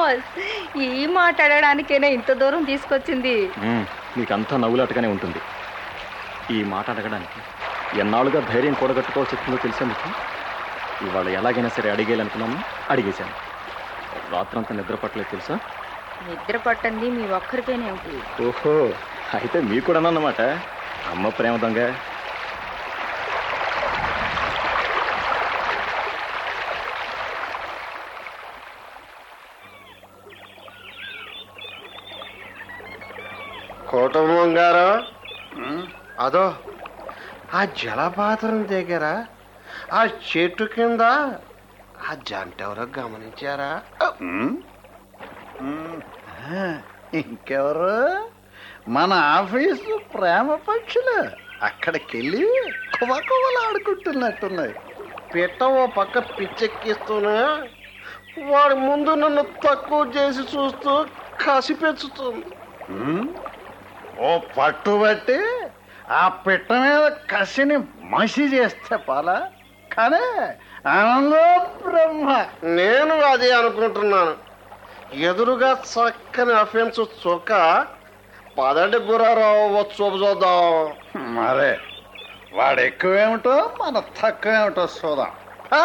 Boss ఈ మాట్లాడడానికైనా ఇంత దూరం తీసుకొచ్చింది మ్మ్, నీకంతా నవ్వులాటగానే ఉంటుంది ఈ మాట అడగడానికి ఎన్నాళ్ళుగా ధైర్యం కూడగట్టుకోవాల్సి వచ్చిందో తెలుసా మీకు ఇవాళ ఎలాగైనా సరే అడిగేయాలనుకున్నాను అడిగేశాను రాత్రంతా నిద్ర పట్టలేదు తెలుసా నిద్ర పట్టంది మీ ఒక్కరికేనేమిటి ఓహో అయితే మీకు కూడా అన్నమాట అమ్మ ప్రేమ దొంగ కుటుంబం గారు అదో ఆ జలపాతం దగ్గర ఆ చెట్టు కింద ఆ జంట ఎవరో గమనించారా ఇంకెవరు మన ఆఫీసు ప్రేమ పక్షులు అక్కడికెళ్ళి కువకువలు ఆడుకుంటున్నట్టున్నాయి పిట్ట ఓ పక్క పిచ్చెక్కిస్తూనే వాడి ముందు నన్ను తక్కువ చేసి చూస్తూ కసి పెంచుతుంది ఉమ్, ఓ పట్టుబట్టి ఆ పిట్ట మీద కసిని మసి చేస్తే పాలా కానీ ఆనందో బ్రహ్మ నేను అదే అనుకుంటున్నాను ఎదురుగా చక్కని అఫెన్స్ చొక్క పదండి గురారావు చూపు చూద్దాం మరే వాడు ఎక్కువేమిటో మన తక్కువేమిటో చూద్దాం హా?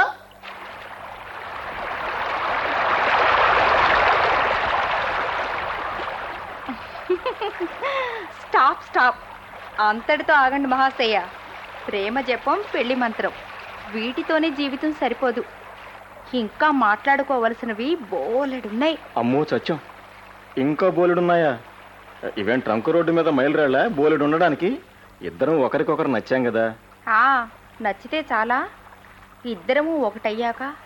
స్టాప్ స్టాప్ అంతటితో ఆగండి మహాశయ ప్రేమ జపం పెళ్లి మంత్రం వీటితోనే జీవితం సరిపోదు ఇంకా మాట్లాడుకోవలసినవి బోలెడున్నాయి అమ్మో చచ్చం ఇంకా బోలెడున్నాయా ఇవేం ట్రంక్ రోడ్డు మీద మైలురాళ్ళ బోలెడు ఉండడానికి ఇద్దరం ఒకరికొకరు నచ్చాం కదా ఆ నచ్చితే చాలా ఇద్దరము ఒకటయ్యాక